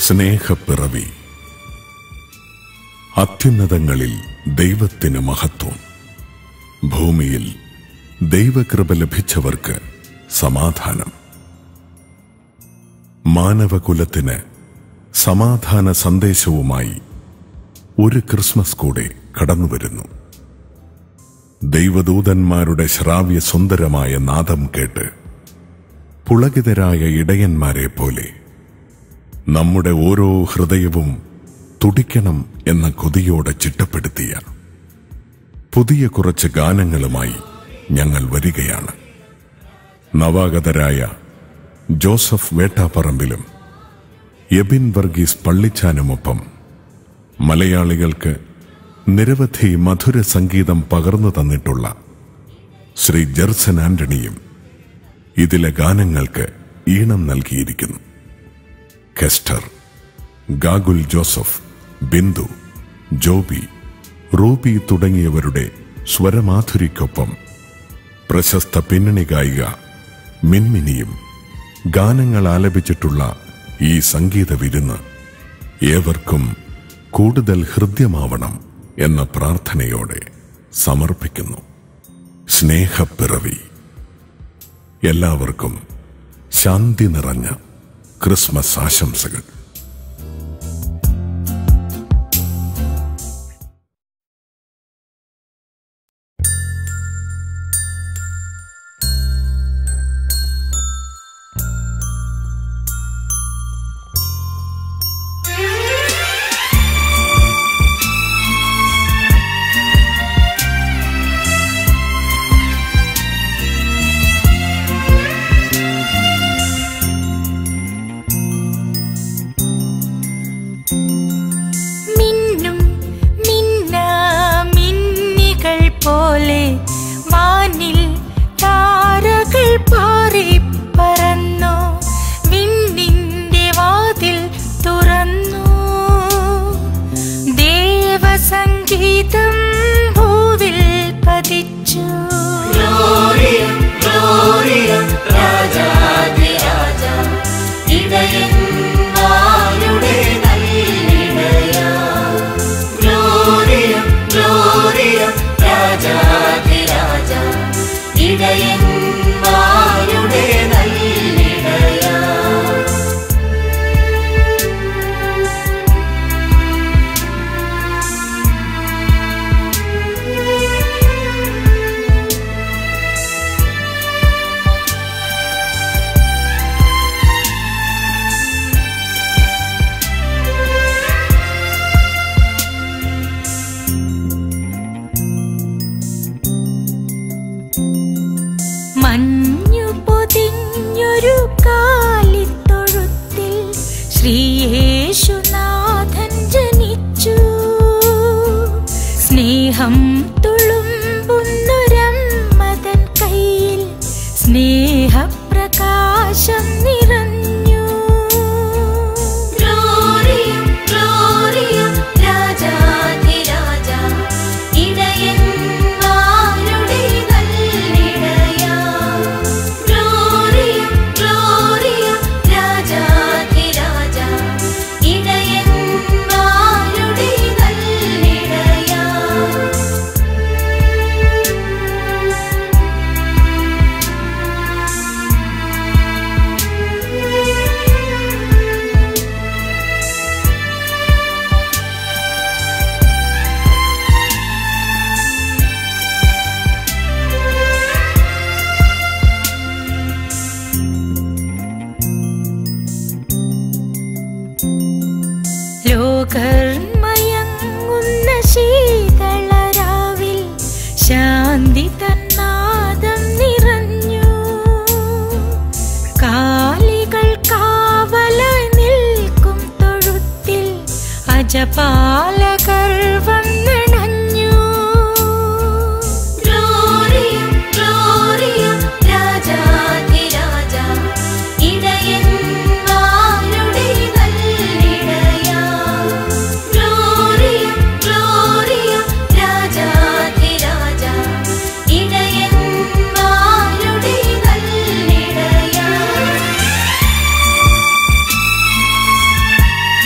സ്നേഹപ്പിറവി അത്യുന്നതങ്ങളിൽ ദൈവത്തിന് മഹത്വം ഭൂമിയിൽ ദൈവകൃപ ലഭിച്ചവർക്ക് സമാധാനം മാനവകുലത്തിന് സമാധാന സന്ദേശവുമായി ഒരു ക്രിസ്മസ് കൂടെ കടന്നുവരുന്നു ദൈവദൂതന്മാരുടെ ശ്രാവ്യ സുന്ദരമായ നാദം കേട്ട് പുളകിതരായ ഇടയന്മാരെ പോലെ നമ്മുടെ ഓരോ ഹൃദയവും തുടിക്കണം എന്ന കൊതിയോടെ ചിട്ടപ്പെടുത്തിയ പുതിയ കുറച്ച് ഗാനങ്ങളുമായി ഞങ്ങൾ വരികയാണ് നവാഗതരായ ജോസഫ് വേട്ടാപ്പറമ്പിലും എബിൻ വർഗീസ് പള്ളിച്ചാനുമൊപ്പം മലയാളികൾക്ക് നിരവധി മധുര സംഗീതം പകർന്നു തന്നിട്ടുള്ള ശ്രീ ജെർസൻ ആന്റണിയും ഇതിലെ ഗാനങ്ങൾക്ക് ഈണം നൽകിയിരിക്കുന്നു കെസ്റ്റർ ഗാഗുൽ ജോസഫ് ബിന്ദു ജോബി റൂബി തുടങ്ങിയവരുടെ സ്വരമാധുരിക്കൊപ്പം പ്രശസ്ത പിന്നണി ഗായിക മിൻമിനിയും ഗാനങ്ങൾ ആലപിച്ചിട്ടുള്ള ഈ സംഗീത വിരുന്ന് ഏവർക്കും കൂടുതൽ ഹൃദ്യമാവണം എന്ന പ്രാർത്ഥനയോടെ സമർപ്പിക്കുന്നു സ്നേഹപ്പിറവി എല്ലാവർക്കും ശാന്തി നിറഞ്ഞ ക്രിസ്മസ് ആശംസകൾ മിന്നും മിന്നാ മിന്നികൾ പോലെ വാനിൽ താരകൾ പാറി പറന്നു വിണ്ണിന്റെ വാതിൽ തുറന്നു ദേവസംഗീതം ഭൂവിൽ പതിച്ചു മഞ്ഞു പൊതിഞ്ഞൊരു കാലിത്തൊഴുത്തിൽ ശ്രീയേശുനാഥൻ ജനിച്ചു സ്നേഹം തുളുമ്പുന്നൊരമ്മതൻ കയ്യിൽ സ്നേഹപ്രകാശം നിറഞ്ഞു ഗ്ലോറിയം ഗ്ലോറിയം രാജാധിരാജ ഇടയന്മാരുടെ നല്ലിടയ ഗ്ലോറിയം ഗ്ലോറിയം രാജാധിരാജ ഇടയന്മാരുടെ നല്ലിടയ ലോകർ മയങ്ങുന്ന ശീതളരാവിൽ ശാന്തി തന്നാദം നിറഞ്ഞു കാലികൾ കാവലായി നിൽക്കും തൊഴുത്തിൽ അജപാലകർ വന്നണഞ്ഞു ഗ്ലോറിയം ഗ്ലോറിയം രാജാധിരാജ ഇടയന്മാരുടെ നല്ലിടയ ഗ്ലോറിയം ഗ്ലോറിയം രാജാധിരാജ ഇടയന്മാരുടെ നല്ലിടയ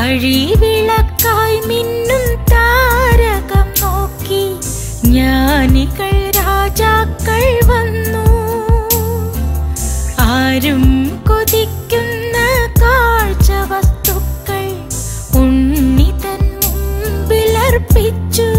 വഴിവിളക്കായി മിന്നും താരകം നോക്കി ജ്ഞാനികൾ രാജാക്കൾ വന്നു ആരും കൊതിക്കുന്ന കാഴ്ച വസ്തുക്കൾ ഉണ്ണി തൻ മുമ്പിൽ അർപ്പിച്ചു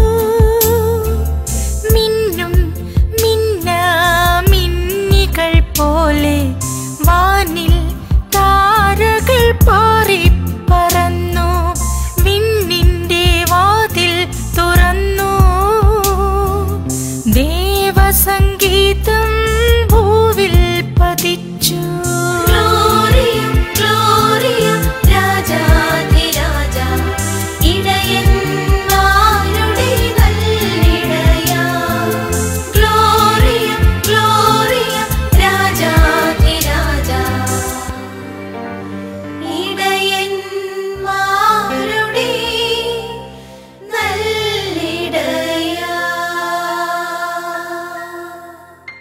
മിന്നും മിന്ന മിന്നികൾ പോലെ വാനിൽ താരകൾ പാറി പറന്നു വിണ്ണിന്റെ വാതിൽ തുറന്നു ദേവസംഗീതം ഭൂവിൽ പതിച്ചു ഗ്ലോറിയ ഗ്ലോറിയ രാജാധിരാജ ഇടയന്മാരുടെ നല്ലിടയ ഗ്ലോറിയ ഗ്ലോറിയ രാജാധിരാജ ഇടയന്മാരുടെ നല്ലിടയ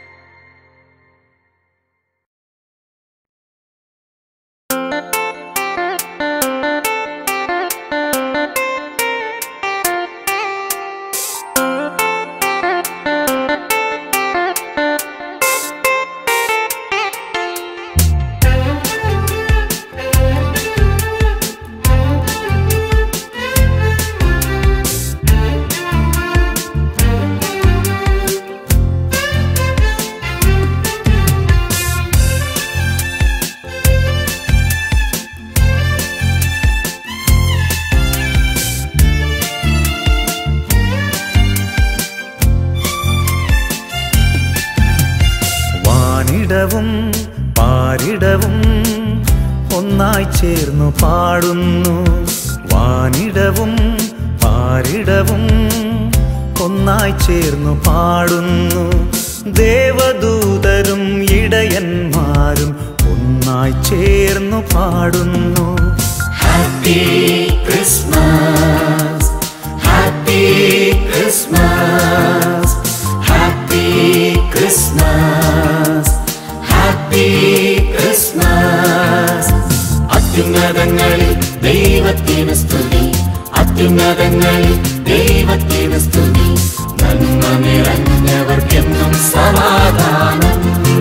വാനിടവും പാരിടവും ഒന്നായി ചേർന്നു പാടുന്നു വാനിടവും പാരിടവും ഒന്നായി ചേർന്നു പാടുന്നു ദേവദൂതരും ഇടയന്മാരും ഒന്നായി ചേർന്നു പാടുന്നു happy Christmas happy Christmas happy Christmas happy Christmas അത്യുന്നതങ്ങളിൽ ദൈവത്തിന് സ്തുതി അത്യുന്നതങ്ങളിൽ ദൈവത്തിന് സ്തുതി നന്മ നിറഞ്ഞവർക്കെന്നും സമാധാനം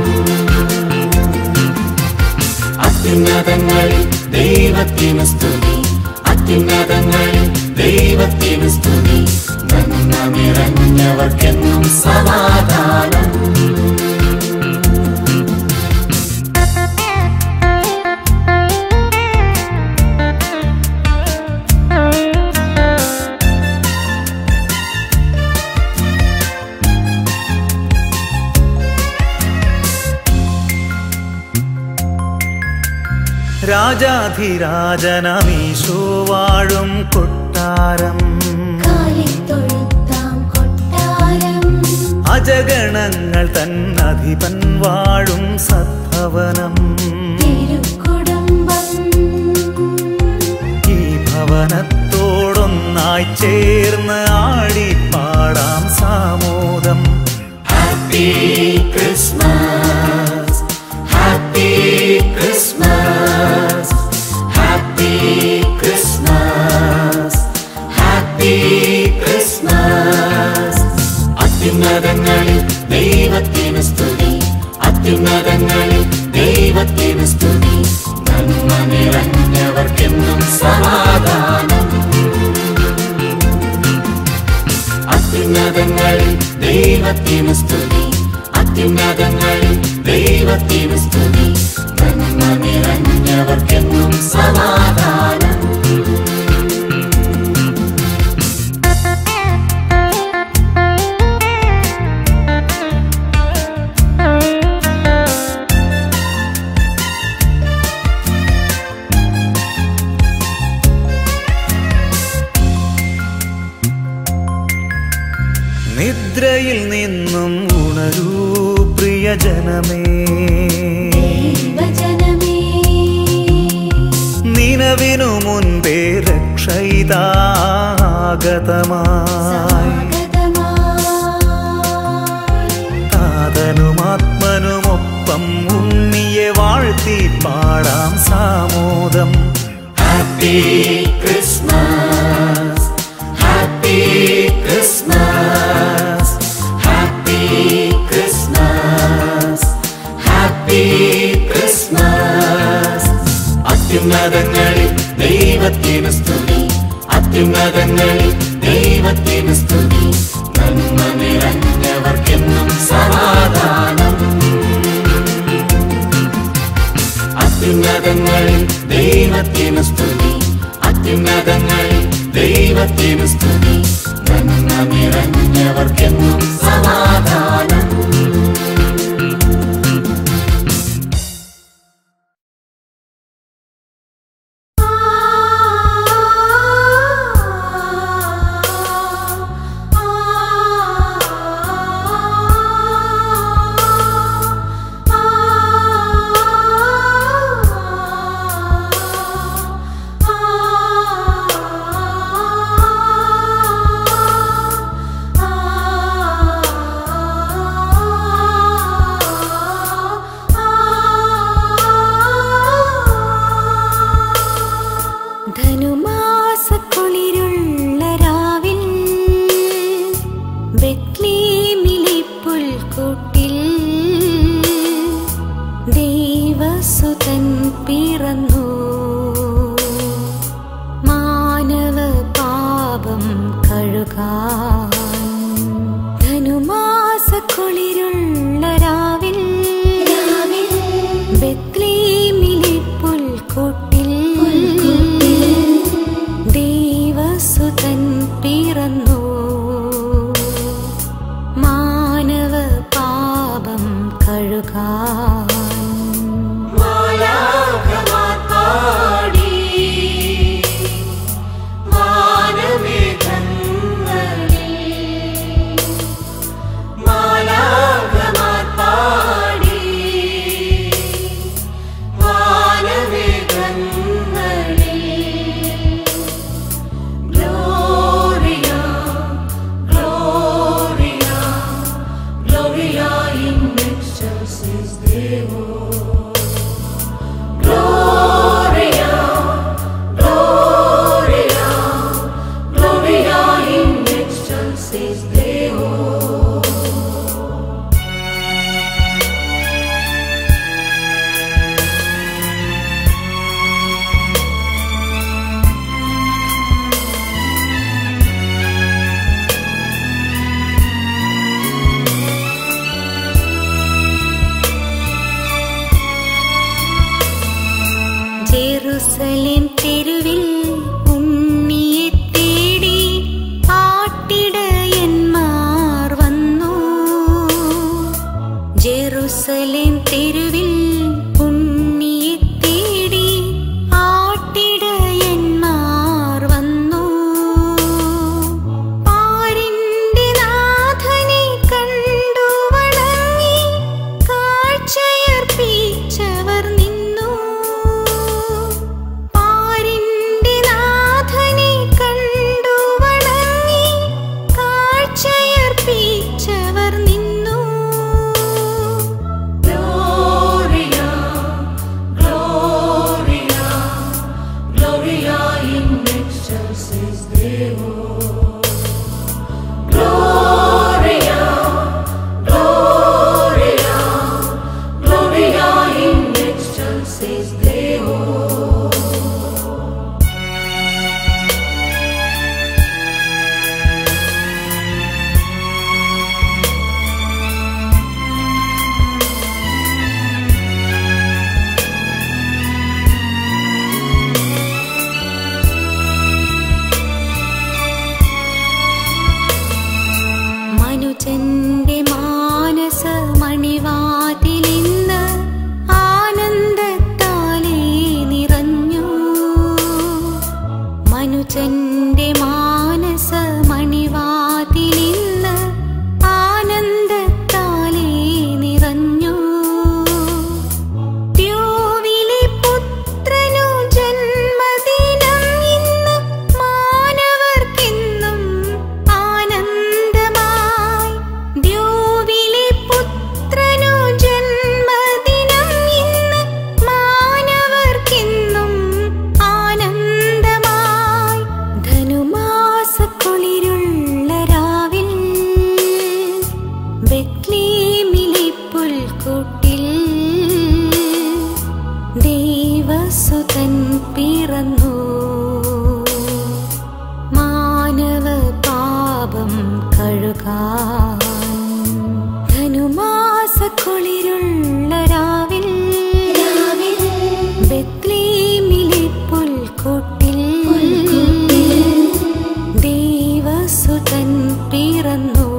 അത്യുന്നതങ്ങളിൽ ദൈവത്തിന് സ്തുതി അത്യുന്നതങ്ങളിൽ ദൈവത്തിന് സ്തുതി നന്മ നിറഞ്ഞവർക്കെന്നും സമാധാനം രാജാധിരാജനമീശോ വാഴും കൊട്ടാരം കാലിത്തൊഴുത്താം കൊട്ടാരം അജഗണങ്ങൾ തന്നധിപൻ വാഴും സദ്ഭവനം തിരുക്കുടുംബം ഈ ഭവനത്തോടൊന്നായി ചേർന്ന് ആടിപ്പാടാം സാമോദം happy Christmas happy Christmas happy Christmas happy Christmas അത്യുന്നതങ്ങളിൽ ദൈവത്തിന് സ്തുതി അത്യുന്നതങ്ങളിൽ ദൈവത്തിന് സ്തുതി നന്മ നിറഞ്ഞവർക്കെന്നും സമാധാനം അത്യുന്നതങ്ങളിൽ ദൈവത്തിന് സ്തുതി അത്യുന്നതങ്ങളിൽ ദൈവത്തിന് സ്തുതി നന്മ നിറഞ്ഞവർക്കെന്നും സമാധാനം നിദ്രയിൽ നിന്നും ഉണരൂ പ്രിയജനമേ ദൈവജനമേ നിലവിനു മുൻപേ രക്ഷയിതാഗതമായി താതനുമാത്മനുമൊപ്പം ഉണ്ണിയെ വാഴ്ത്തി പാടാം സാമോദം ഹാപ്പി ക്രിസ്മസ് ദൈവത്തിന് സ്തുതി അത്യുന്നതങ്ങളിൽ ദൈവത്തിന് സ്തുതി നന്മ നിറഞ്ഞവർക്കെന്നും സമാധാനം അത്യുന്നതങ്ങളിൽ ദൈവത്തിന് സ്തുതി അത്യുന്നതങ്ങളിൽ ദൈവത്തിന് സ്തുതി നന്മ നിറഞ്ഞവർക്കെന്നും സമാധാനം ധനുമാസക്കുളിരുള്ള രാവിൽ ബെത്ലീമിലെ പുൽക്കൂട്ടിൽ ദൈവസുതൻ പിറന്നു മാനവ പാപം കഴുകാൻ ധനുമാസക്കുളിരുള്ള രാവിൽ ബെത്ലീമിലെ പുൽക്കൂട്ടിൽ ദൈവസുതൻ പിറന്നു മാനവ പാപം കഴുകാൻ മാലാഖമാർ പാടി വാനമേഘങ്ങളിൽ മാലാഖമാർ പാടി വാനമേഘങ്ങളിൽ Gloria Gloria Gloria in excelsis Deo Gloria, Gloria, Gloria in excelsis Deo. Jerusalem തെരുവിൽ ഉണ്ണിയെ തേടി ആട്ടിടയന്മാർ വന്നു ജെറുസലേം തെരുവിൽ ഉണ്ണിയെ തേടി ആട്ടിടയന്മാർ വന്നു പാരിന്റെ നാഥനെ കണ്ടു വണങ്ങി കാഴ്ചയർപ്പിച്ചവർ നിന്നു പാരിന്റെ നാഥനെ കണ്ടു വണങ്ങി കാഴ്ചയർപ്പിച്ചവർ നിന്നു Gloria, കുളിരുള്ള രാവിൽ രാവിൽ ബെത്ലീമിലെ പുൽക്കൂട്ടിൽ ദൈവസുതൻ പിറന്നു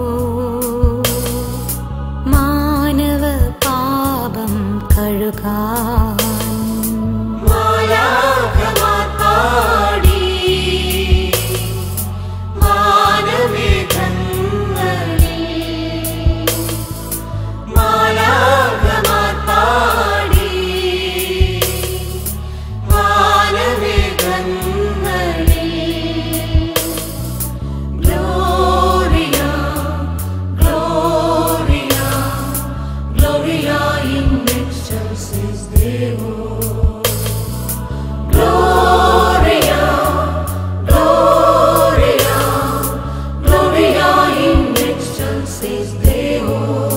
മാനവ പാപം കഴുകാൻ മാലാഖമാർ പാടി മാനമേഘങ്ങളിൽ മാലാഖമാർ പാടി മാനമേഘങ്ങളിൽ Gloria Gloria Gloria in excelsis Deo Gloria, Gloria, Gloria in excelsis Deo.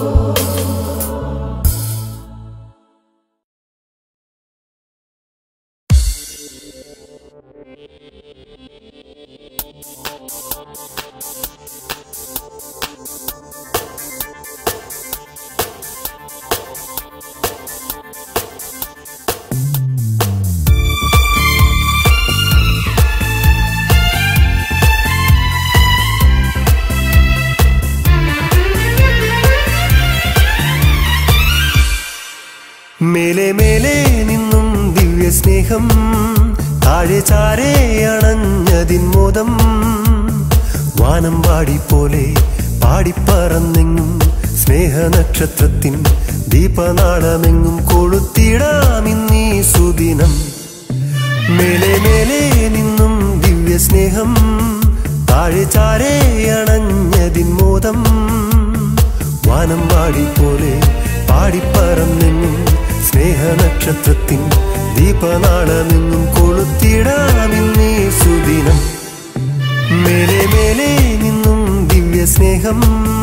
മേലെ മേലെ നിന്നും ദിവ്യ സ്നേഹം താഴെ ചാരെ അണഞ്ഞതിൻ മോദം വാനം പാടി പോലെ പാടിപ്പറന്നെങ്ങും സ്നേഹനക്ഷത്രത്തിൻ ദീപനാളമെങ്ങും കൊളുത്തിടാമിന്നീ സുദിനം മേലെ മേലെ നിന്നും ദിവ്യ സ്നേഹം താഴെ ചാരെ അണഞ്ഞതിൻ മോദം വാനം പാടി പോലെ പാടിപ്പറന്നെങ്ങും സ്നേഹനക്ഷത്രത്തിൻ ദീപനാളമെങ്ങും കൊളുത്തിടാമിന്നീ സുദിനം മേലെ മേലെ നിന്നും ദിവ്യ സ്നേഹം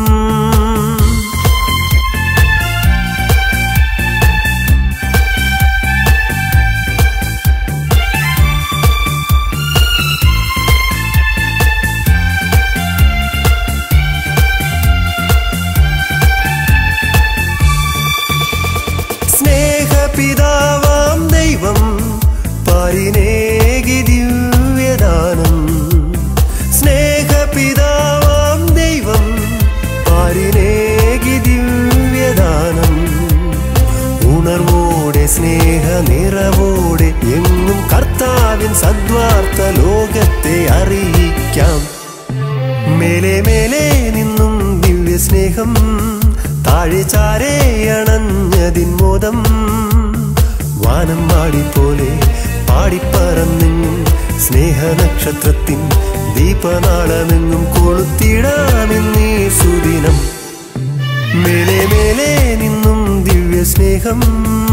സ്നേഹപിതാവാം ദൈവം പാരിനേകി ദിവ്യദാനം സ്നേഹപിതാവാം ദൈവം പാരിനേകി ദിവ്യദാനം ഉണർവോടെ സ്നേഹ നിറവോടെ എങ്ങും കർത്താവിൻ സദ്വാർത്ത ലോകത്തെ അറിയിക്കാം മേലെ മേലെ നിന്നും ദിവ്യ സ്നേഹം താഴെ ചാരെ അണഞ്ഞതിൻ മോദം വാനം പാടി പോലെ പാടിപ്പറന്നെങ്ങും സ്നേഹനക്ഷത്രത്തിൻ ദീപനാളമെങ്ങും കൊളുത്തിടാമെന്നീ സുദിനം മേലെ മേലെ നിന്നും ദിവ്യ സ്നേഹം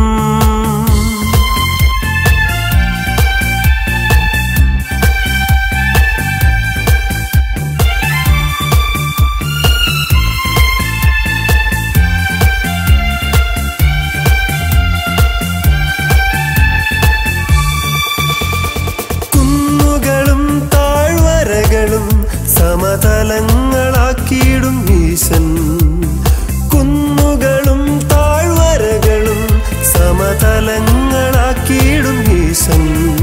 കുന്നുകളും താഴ്വരകളും സമതലങ്ങളാക്കിയിടും ഈശൻ കുന്നുകളും താഴ്വരകളും സമതലങ്ങളാക്കിയിടും ഈശൻ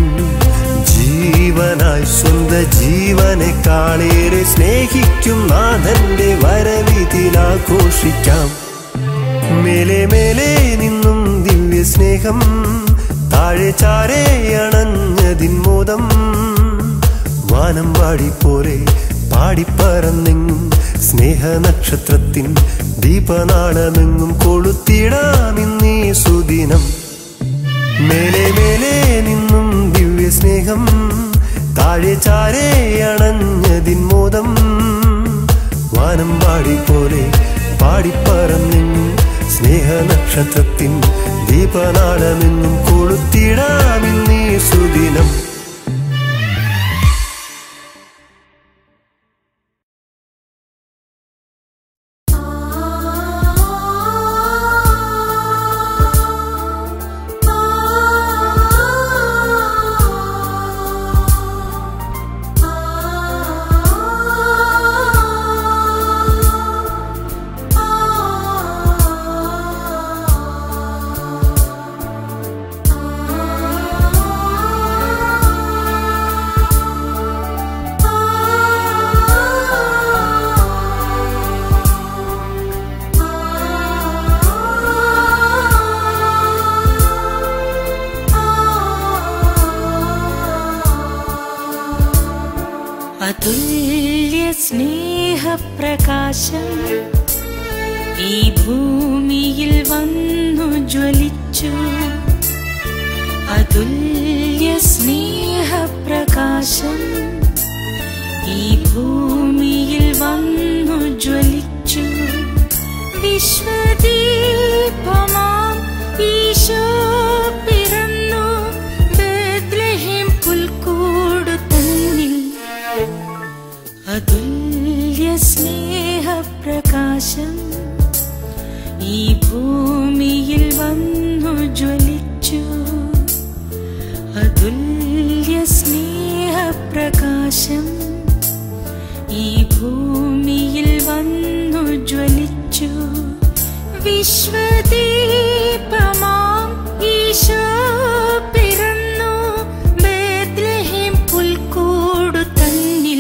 ജീവനായി സ്വന്ത ജീവനെക്കാളേറെ സ്നേഹിക്കും നാഥന്റെ വരവിതിലാഘോഷിക്കാം മേലെ മേലെ നിന്നും ദിവ്യ സ്നേഹം താഴെ ചാരെ അണഞ്ഞതിൻ മോദം വാനം പാടി പോലെ പാടിപ്പറന്നെങ്ങും സ്നേഹനക്ഷത്രത്തിൻ ദീപനാളമെങ്ങും കൊളുത്തിടാമിന്നീ സുദിനം മേലെ മേലെ നിന്നും ദിവ്യ സ്നേഹം താഴെ ചാരെ അണഞ്ഞതിൻ മോദം വാനം പാടി പോലെ പാടിപ്പറന്നെങ്ങും സ്നേഹനക്ഷത്രത്തിൻ ദീപനാളമെങ്ങും കൊളുത്തിടാമിന്നീ സുദിനം ആ അതുല്യ സ്നേഹപ്രകാശം ഈ ഭൂമിയിൽ വന്നു ജ്വലിച്ചു അതുല്യ സ്നേഹപ്രകാശം ഈ ഭൂമിയിൽ വന്നു ജ്വലിച്ചു വിശ്വദീപമാം ഈശോ പിറന്നു ബേത്ലഹേം പുൽക്കൂടു തന്നിൽ അതുല്യ സ്നേഹപ്രകാശം ഈ ഭൂമിയിൽ വന്നു ജ്വലിച്ചു അതുല്യ സ്നേഹപ്രകാശം ഈ ഭൂമിയിൽ വന്നു ജ്വലിച്ചു വിശ്വദീപമാം ഈശോ പിറന്നു ബേത്ലഹേം പുൽക്കൂടു തന്നിൽ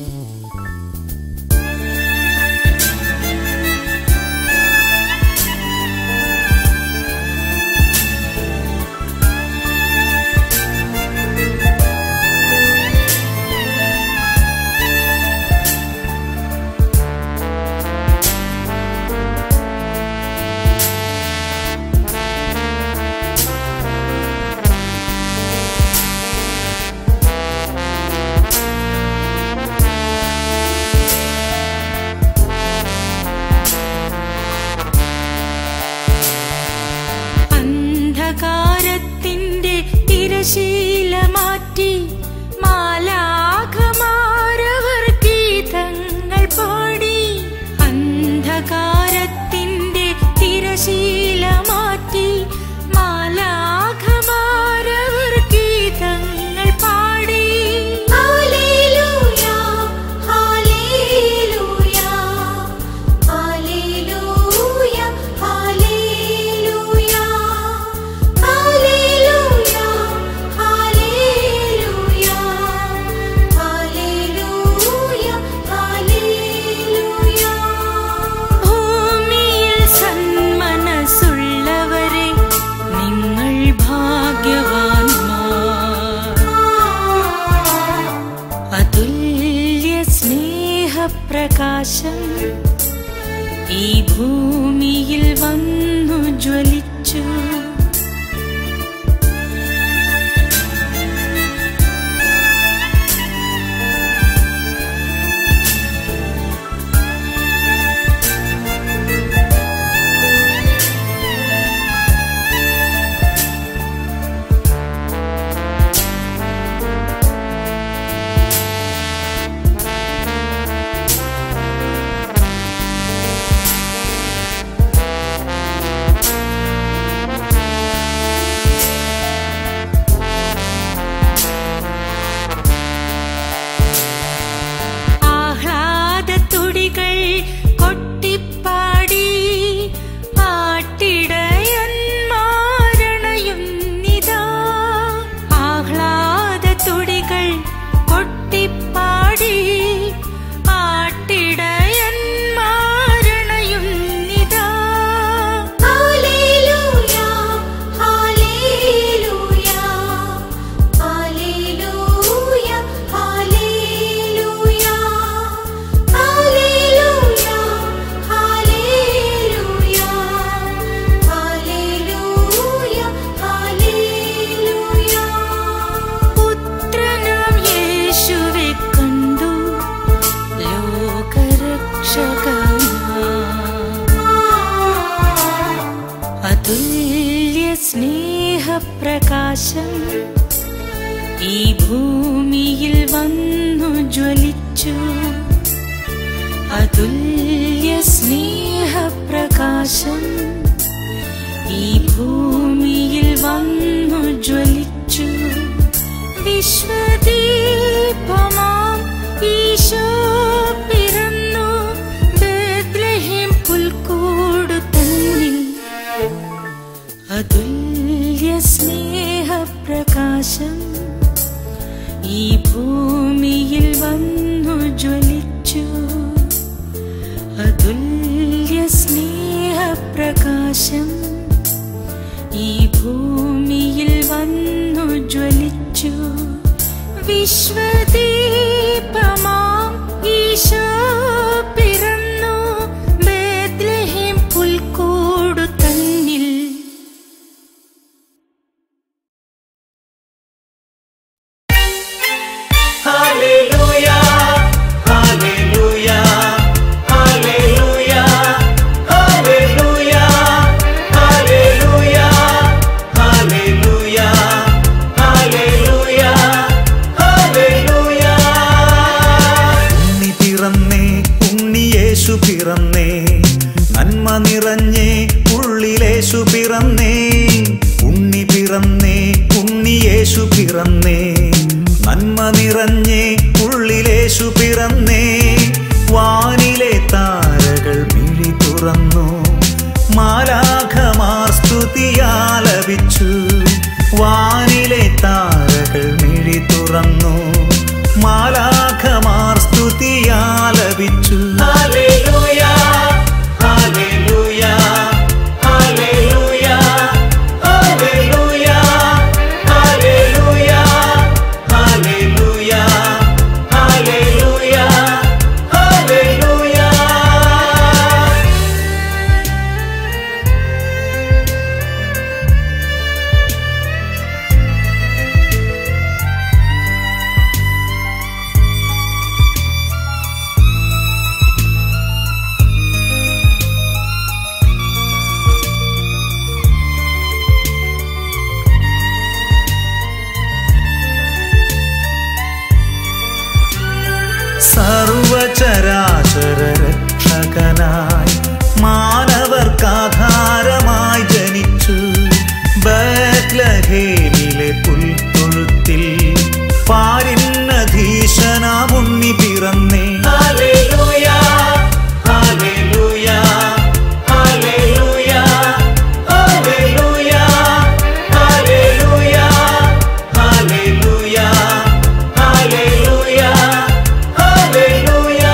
അന്ധകാരത്തിന്റെ തിരശീല മാറ്റി മാലാഖമാരവർ ഗീതങ്ങൾ പാടി അന്ധകാരത്തിന്റെ തിരശീല മാറ്റി മാലാഖമാരവർ ഗീതങ്ങൾ പാടി hallelujah hallelujah hallelujah hallelujah hallelujah hallelujah hallelujah hallelujah ഭൂമിയിൽ സന്മനസ്സുള്ളവരെ നിങ്ങൾ ഭാഗ്യവാന്മാർ അതുല്യ സ്നേഹപ്രകാശം ഈ ഭൂമിയിൽ വന്നു ജ്വലിച്ചു ആഹ്ലാദത്തുടികൾ കൊട്ടിപ്പാടി ആട്ടിടയന്മാരണയുന്നിതാ ആഹ്ലാദത്തുടികൾ കൊട്ടിപ്പാടി ആട്ടിടയന്മാരണയുന്നിതാ hallelujah hallelujah hallelujah hallelujah hallelujah hallelujah hallelujah hallelujah പുത്രനാം യേശുവെ കണ്ടു ലോകരക്ഷകനാം അതുല്യ സ്നേഹപ്രകാശം ഈ ഭൂമിയിൽ വന്നു ജ്വലിച്ചു അതുല്യ സ്നേഹപ്രകാശം ഈ ഭൂമിയിൽ വന്നു ജ്വലിച്ചു വിശ്വദീപമാം ഈശോ പിറന്നു ബേത്ലഹേം പുൽക്കൂടു തന്നിൽ അതുല്യ സ്നേഹപ്രകാശം ഈ ഭൂമിയിൽ വന്നു ജ്വലിച്ചു അതുല്യ സ്നേഹപ്രകാശം ഈ ഭൂമിയിൽ വന്നു ജ്വലിച്ചു വിശ്വദീപമാ ഈശോ പിറന്നു ബേത്ലഹേം പുൽക്കൂടു തന്നിൽ hallelujah hallelujah hallelujah hallelujah hallelujah hallelujah hallelujah hallelujah ഉണ്ണി പിറന്നേ ഉണ്ണിയേശു പിറന്നേ നന്മ നിറഞ്ഞേ ഉള്ളിലേശു പിറന്നേ ഉണ്ണി പിറന്നേ ഉണ്ണിയേശു പിറന്നേ നന്മ നിറഞ്ഞേ ഉള്ളിലേശു പിറന്നേ വാനിലെ താരകൾ മിഴി തുറന്നു മാലാഖമാർ സ്തുതിയാലപിച്ചു വാനിലെ താരകൾ മിഴി തുറന്നു മാലാഖമാർ സ്തുതിയാലപിച്ചു hallelujah hallelujah hallelujah hallelujah hallelujah hallelujah hallelujah hallelujah സർവചരാചര രക്ഷകനായി മാനവർക്കാധാരമായി ജനിച്ചു ബത്ലഹേമിലെ പുൽത്തൊഴുത്തിൽ പാരിന്നധീശനാമുണ്ണി പിറന്നേ hallelujah hallelujah hallelujah hallelujah hallelujah hallelujah hallelujah hallelujah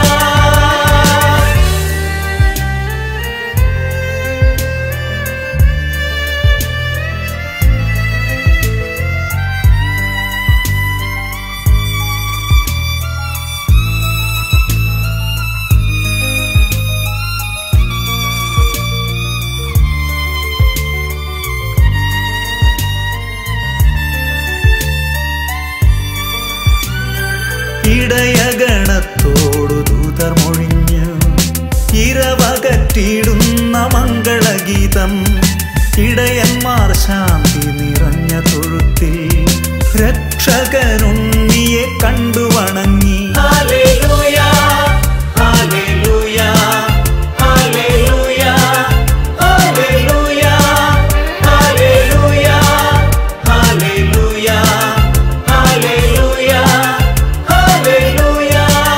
ഇടയഗണത്തോടു ദൂതർ മൊഴിഞ്ഞ് ഇരവകറ്റിയിടുന്ന മംഗളഗീതം ഇടയന്മാർ ശാന്തി നിറഞ്ഞ തൊഴുത്തിൽ രക്ഷകനുണ്ണിയെ കണ്ടു വണങ്ങി hallelujah hallelujah hallelujah hallelujah hallelujah hallelujah hallelujah hallelujah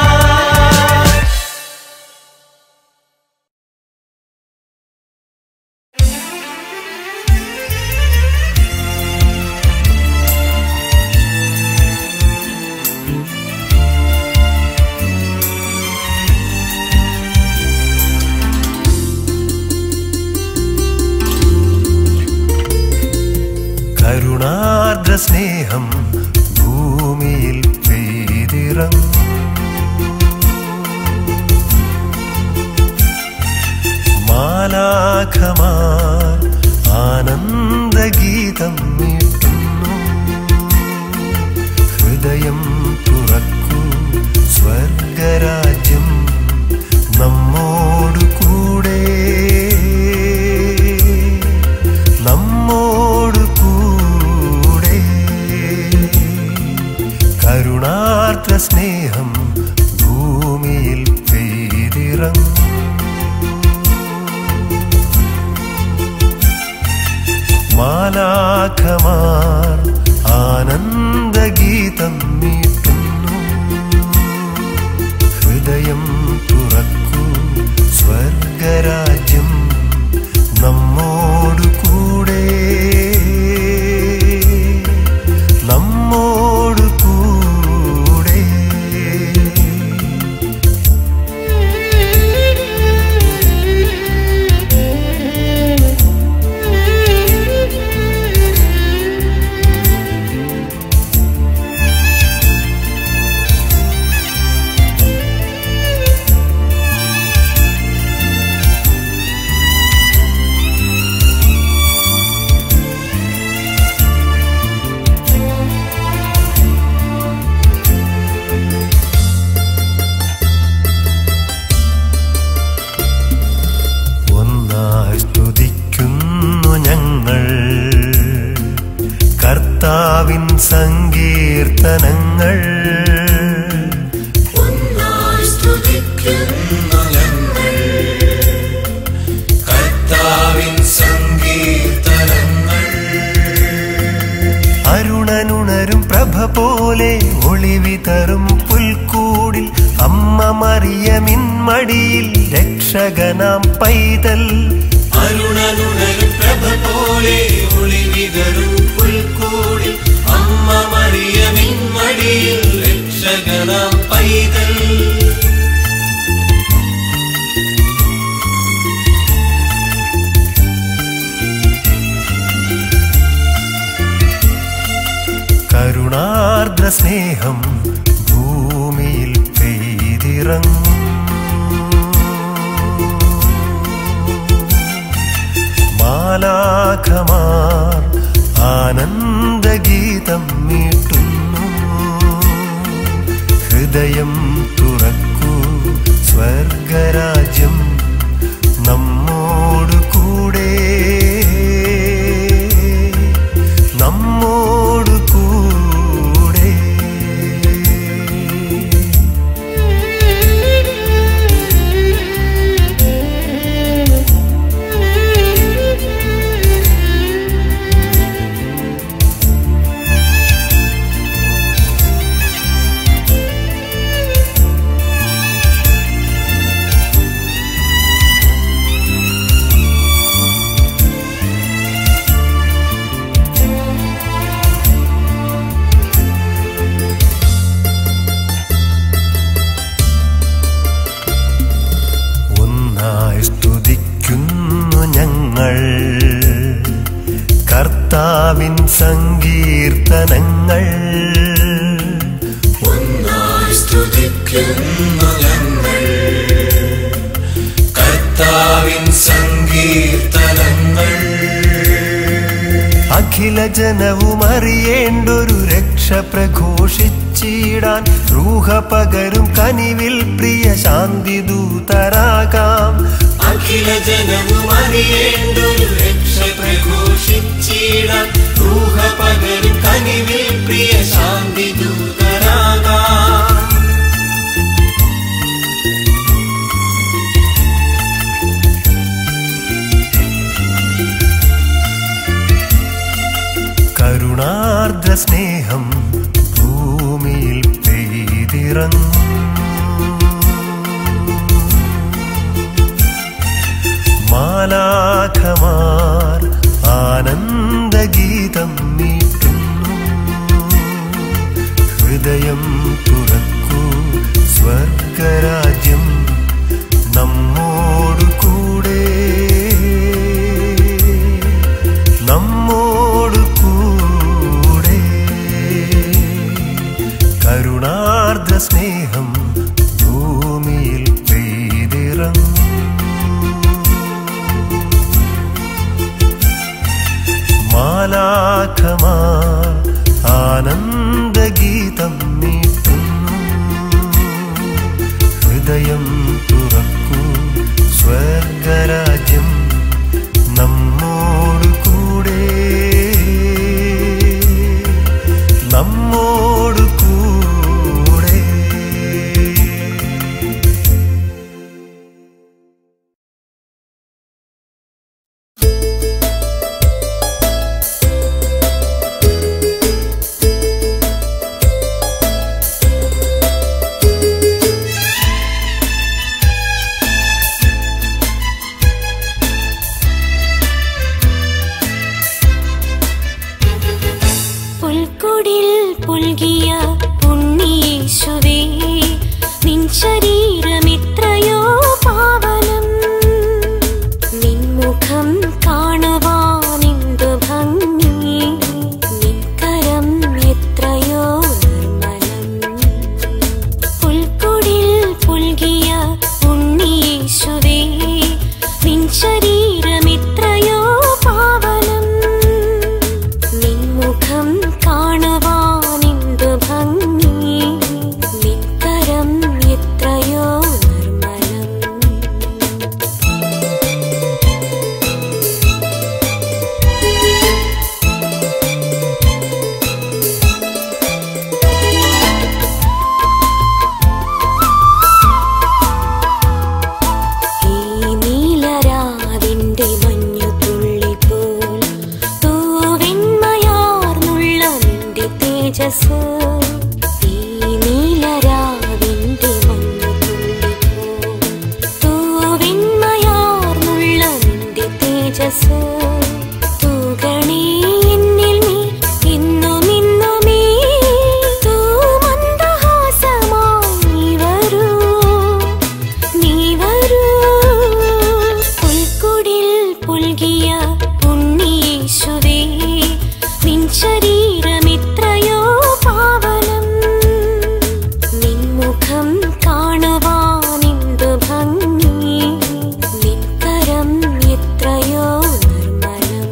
കരുണാർദ്ര സ്നേഹം ഭൂമിയിൽ പെയ്തിറങ്ങും മാലാഖമാർ ആനന്ദഗീതം മീട്ടുന്നു ഹൃദയം തുറക്കൂ സ്വർഗരാജ്യം നമ്മോടു കൂടെ നമ്മോടു കൂടെ കരുണാർദ്ര സ്നേഹം ഭൂമിയിൽ പെയ്തിറങ്ങും മാലാഖമാർ ആനന്ദഗീതം മീട്ടുന്നു ഹൃദയം തുറക്കൂ സ്വർഗരാജ്യം നമ്മോടു കൂടെ നമ്മോടു കൂടെ ും ഞങ്ങൾ കർത്താവിൻ സങ്കീർത്തനങ്ങൾ ഒന്നായി സ്തുതിക്കുന്നു ഞങ്ങൾ കർത്താവിൻ സങ്കീർത്തനങ്ങൾ അരുണനുണരും പ്രഭ പോലെ ഒളിവിതറും പുൽക്കൂടിൽ അമ്മ മറിയമിൻ മടിയിൽ രക്ഷകനാം പൈതൽ അരുണനുണരും പ്രഭ പോലെ ഒളിവിതറും പുൽക്കൂടിൽ അമ്മ മറിയമിൻ മടിയിൽ രക്ഷകനാം പൈതൽ കരുണാർദ്ര സ്നേഹം ഭൂമിയിൽ പെയ്തിറങ്ങും മാലാഖമാർ ആനന്ദഗീതം മീട്ടുന്നു ഹൃദയം തുറക്കൂ സ്വർഗരാജ്യം നമ്മോട് കൂടെ നമ്മോട് കൂടെ ഒന്നായി സ്തുതിക്കുന്നു ഞങ്ങൾ കർത്താവിൻ സങ്കീർത്തനങ്ങൾ ഒന്നായി സ്തുതിക്കുന്നു ഞങ്ങൾ കർത്താവിൻ സങ്കീർത്തനങ്ങൾ അഖില ജനവും അറിയേണ്ടൊരു രക്ഷ പ്രഘോഷിച്ചിടാൻ റൂഹ പകരും കനിവിൽ പ്രിയ ശാന്തി ദൂതരാകാം അഖില ജനവും അറിയേണ്ടൊരു രക്ഷ പ്രഘോഷിച്ചിടാൻ റൂഹ പകരും കനിവിൽ പ്രിയ ശാന്തി ദൂതരാകാം കരുണാർദ്ര സ്നേഹം ഭൂമിയിൽ പെയ്തിറങ്ങും മാലാഖമാർ ആനന്ദഗീതം മീട്ടുന്നു ഹൃദയം തുറക്കൂ സ്വർഗരാജ്യം നമ്മോട് കൂടെ നമ്മോട് കൂടെ കരുണാർദ്ര സ്നേഹം ഭൂമിയിൽ പെയ്തിറങ്ങും മാലാഖമാർ ആനന്ദഗീതം മീട്ടുന്നു ഹൃദയം തുറക്കൂ സ്വർഗരാജ്യം നമ്മോട് കൂടെ നമ്മോട് കൂടെ ും തേജസ് ഈ നീലരാവിന്റെ മഞ്ഞുതുള്ളിപ്പോ തൂവിന്മയാർന്നുള്ള നിന്റെ തേജസ് തൂകണേ എന്നിൽ നീ ഇന്നും ഇന്നുമേ തൂമന്ദഹാസമായി നീ വരൂ നീ വരൂ പുൽക്കുടിൽ പുൽകിയ പുണ്യേശുവേ നിൻ ശരീരമിത്രയോ പാവനം നിൻ മുഖം കാണുവാനെന്തു ഭംഗി നിൻ കരം എത്രയോ നിർമ്മലം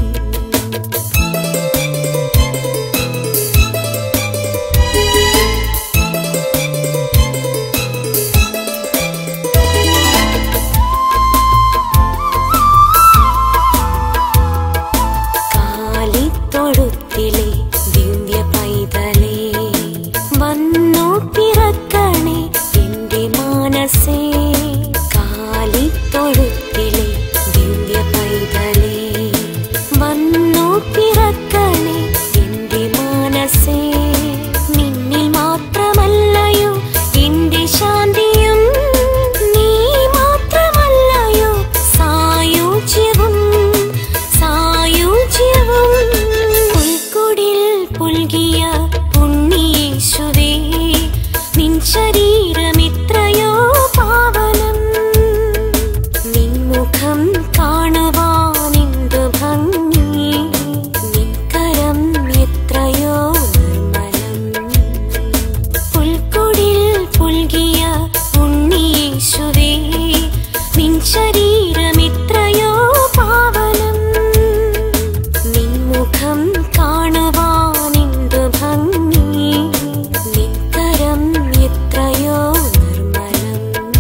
കാലിത്തൊഴുത്തിലെ ദിവ്യ പൈതലേ വന്നു പിറക്കണേ എന്റെ മാനസേ കാലിത്തൊഴുത്തിലെ ദിവ്യ പൈതലേ വന്നു പിറക്കണേ എന്റെ മാനസേ നിന്നിൽ മാത്രമല്ലയോ എന്റെ ശാന്തിയും നീ മാത്രമല്ലയോ സായുജ്യവും സായുജ്യവും പുൽക്കുടിൽ പുൽകിയ പുണ്യേശുവേ നിൻ ശരീരമിത്രയോ പാവനം നിൻ മുഖം കാണുവാനെന്തു ഭംഗി നിൻ കരം എത്രയോ നിർമ്മലം പുൽക്കുടിൽ പുൽകിയ ഉണ്ണീശുവേ നിൻ ശരീരമിത്രയോ പാവനം നിൻ മുഖം കാണുവാനെന്തു ഭംഗി നിൻ കരം എത്രയോ നിർമ്മലം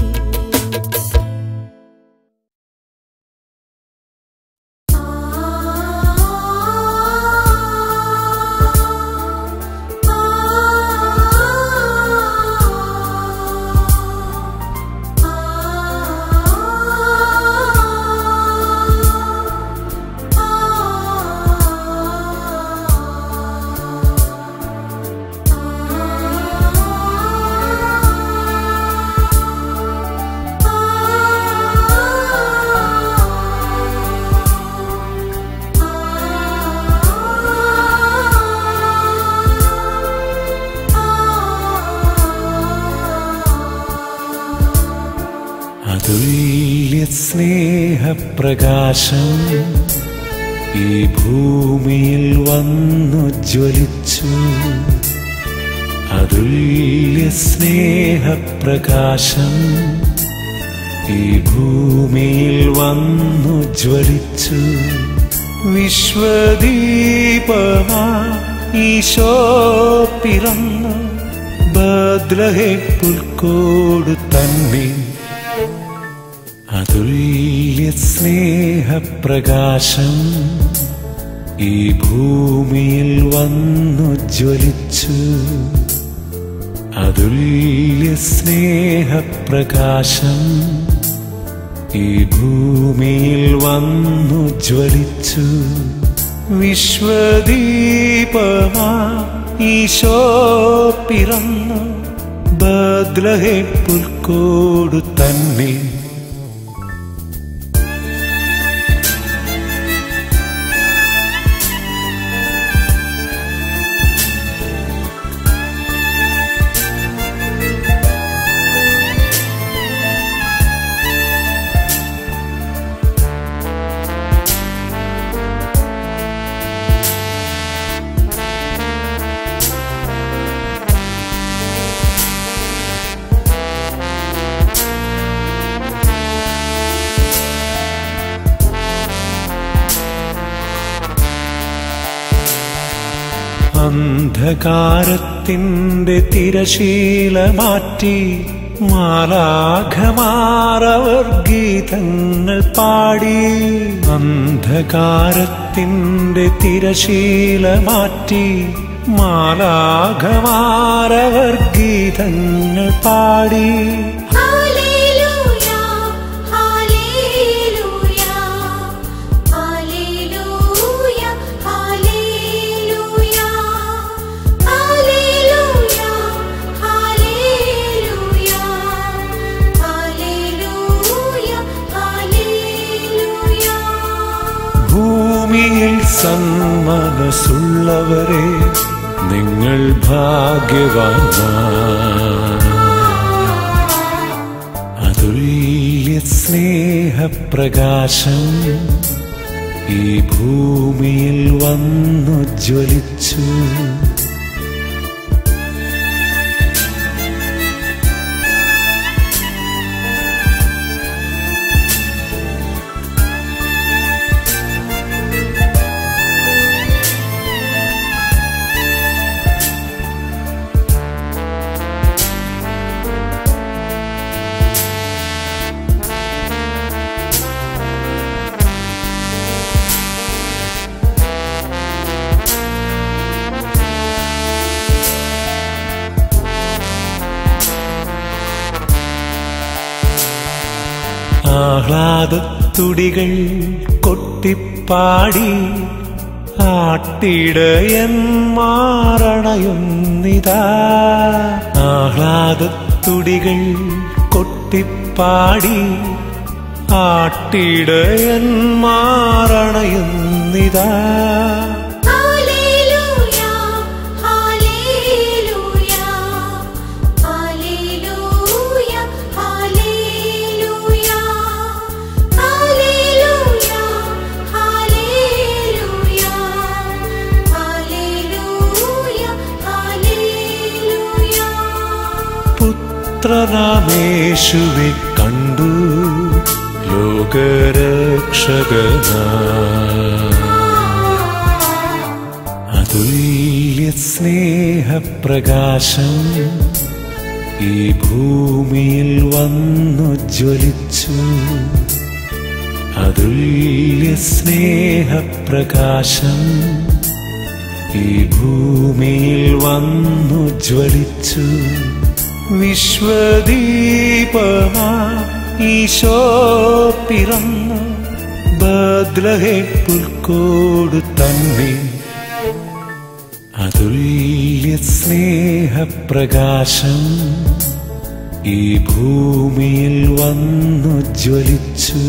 അതുല്യ സ്നേഹപ്രകാശം ഈ ഭൂമിയിൽ വന്നു ജ്വലിച്ചു അതുല്യ സ്നേഹപ്രകാശം ഈ ഭൂമിയിൽ വന്നു ജ്വലിച്ചു വിശ്വദീപമാ ഈശോ പിറന്നു ബദ്ലഹെ പുൽക്കോട് തന്നെ അതുല്യ സ്നേഹപ്രകാശം ഈ ഭൂമിയിൽ വന്നു ജ്വലിച്ചു അതുല്യ സ്നേഹപ്രകാശം ഈ ഭൂമിയിൽ വന്നു ജ്വലിച്ചു വിശ്വദീപമാ ഈശോ പിറന്നു ബദ്ലഹെ പുൽക്കോട് തന്നെ അന്ധകാരത്തിൻ്റെ തിരശീല മാറ്റി മാലാഘമാറവർ ഗീതങ്ങൾ പാടി അന്ധകാരത്തിൻ്റെ തിരശീല മാറ്റി മാലാഘമാറവർ ഗീതങ്ങൾ പാടി hallelujah hallelujah hallelujah hallelujah hallelujah സന്മനസ്സുള്ളവരെ നിങ്ങൾ ഭാഗ്യവാന്മാർ അതുല്യ സ്നേഹപ്രകാശം ഈ ഭൂമിയിൽ വന്നു ജ്വലിച്ചു ആഹ്ലാദത്തുടികൾ കൊട്ടിപ്പാടി ആട്ടിടയൻ മാറണയുന്നിതാ ആഹ്ലാദത്തുടികൾ കൊട്ടിപ്പാടി ആട്ടിടയൻ മാറണയുന്നിതാ hallelujah hallelujah hallelujah hallelujah hallelujah hallelujah hallelujah hallelujah പുത്രനാമേശുവെ കണ്ടു ലോകരക്ഷകനാ അതുല്യ സ്നേഹപ്രകാശം ഈ ഭൂമിയിൽ വന്നു ജ്വലിച്ചു അതുല്യ സ്നേഹപ്രകാശം ഈ ഭൂമിയിൽ വന്നു ജ്വലിച്ചു വിശ്വദീപമാ ഈശോ പിറന്നു ബദ്ലഹേ പുൽക്കോട് തന്നെ അതുല്യ സ്നേഹപ്രകാശം ഈ ഭൂമിയിൽ വന്നു ജ്വലിച്ചു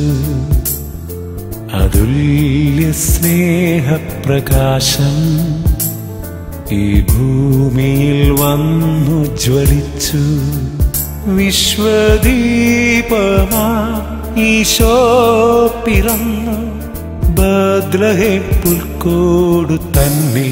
അതുല്യ സ്നേഹപ്രകാശം ഈ ഭൂമിയിൽ വന്നു ജ്വലിച്ചു വിശ്വദീപമാ ഈശോ പിറന്നു ബദ്ലഹേ പുൽക്കോട് തന്നെ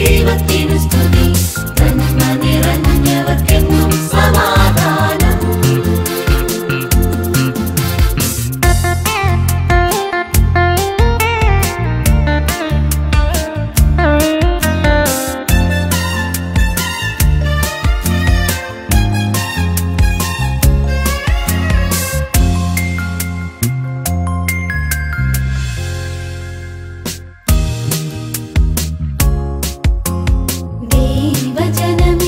ദൈവത്തിനു സ്തുതി നന്മ നിറഞ്ഞവർക്കെന്നും സമാധാനം ദൈവജനമേ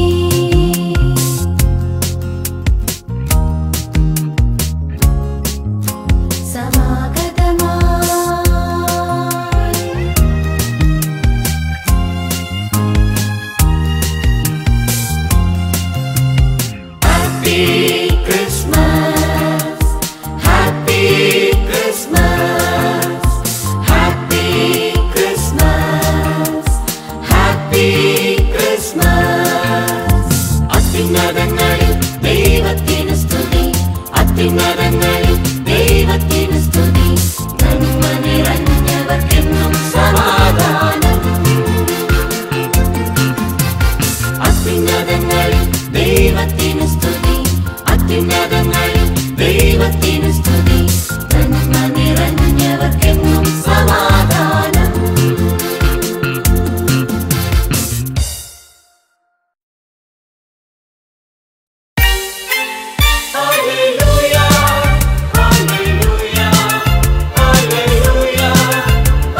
സമാഗതമായി Happy Christmas, Happy Christmas, Happy Christmas, Happy Christmas. അത്യുന്നതങ്ങളിൽ ദൈവത്തിന് സ്തുതി അത്യുന്നതങ്ങളിൽ ദൈവത്തിന് സ്തുതി നന്മ നിറഞ്ഞവർക്കെന്നും സമാധാനം അത്യുന്നതങ്ങളിൽ ദൈവത്തിന് സ്തുതി അത്യുന്നതങ്ങളിൽ ദൈവത്തിന് സ്തുതി നന്മ നിറഞ്ഞവർക്കെന്നും സമാധാനം Hallelujah, hallelujah, hallelujah,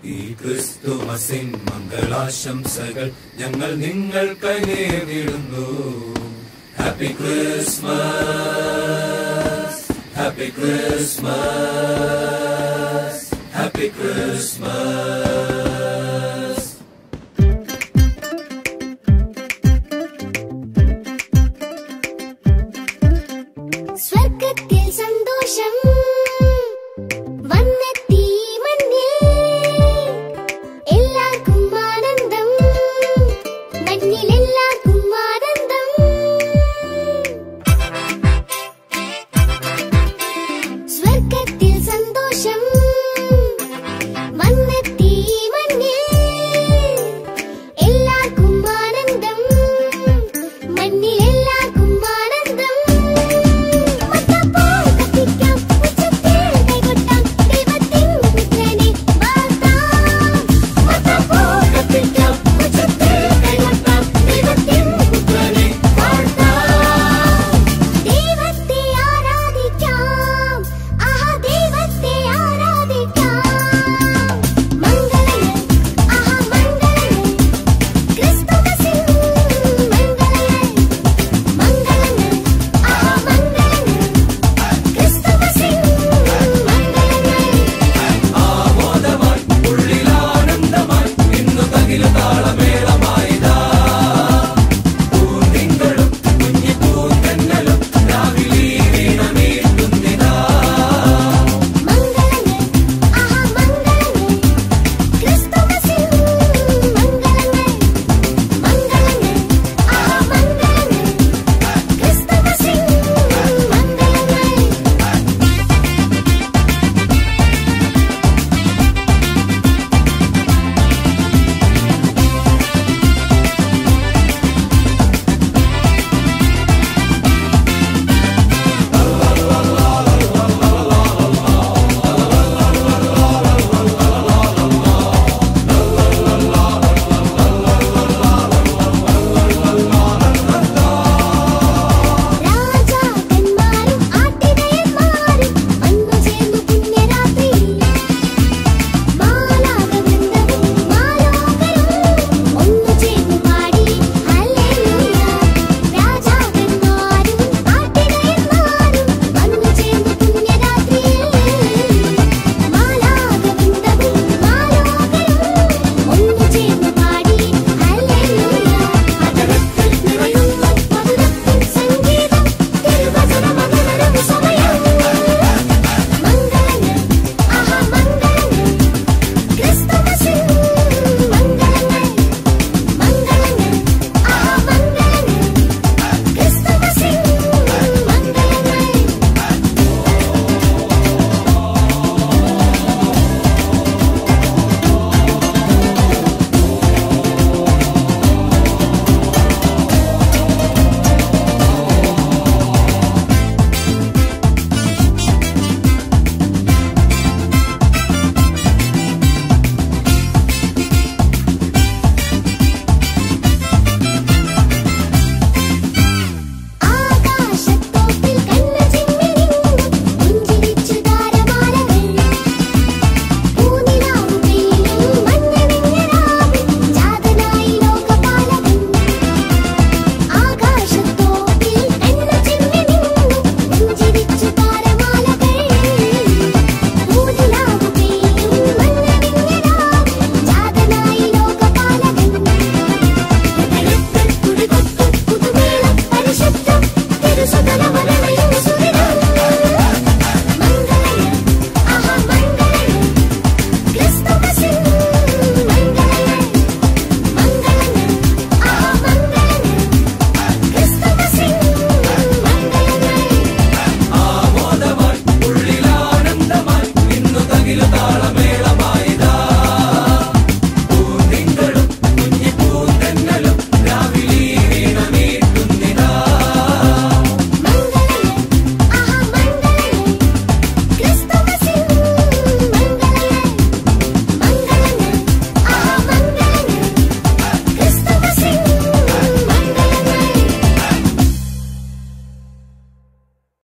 ഈ ക്രിസ്തുമസിൻ മംഗളാശംസകൾ ഞങ്ങൾ നിങ്ങൾക്ക് നേരിടുന്നു happy Christmas happy Christmas happy Christmas സ്വർഗത്തിൽ സന്തോഷം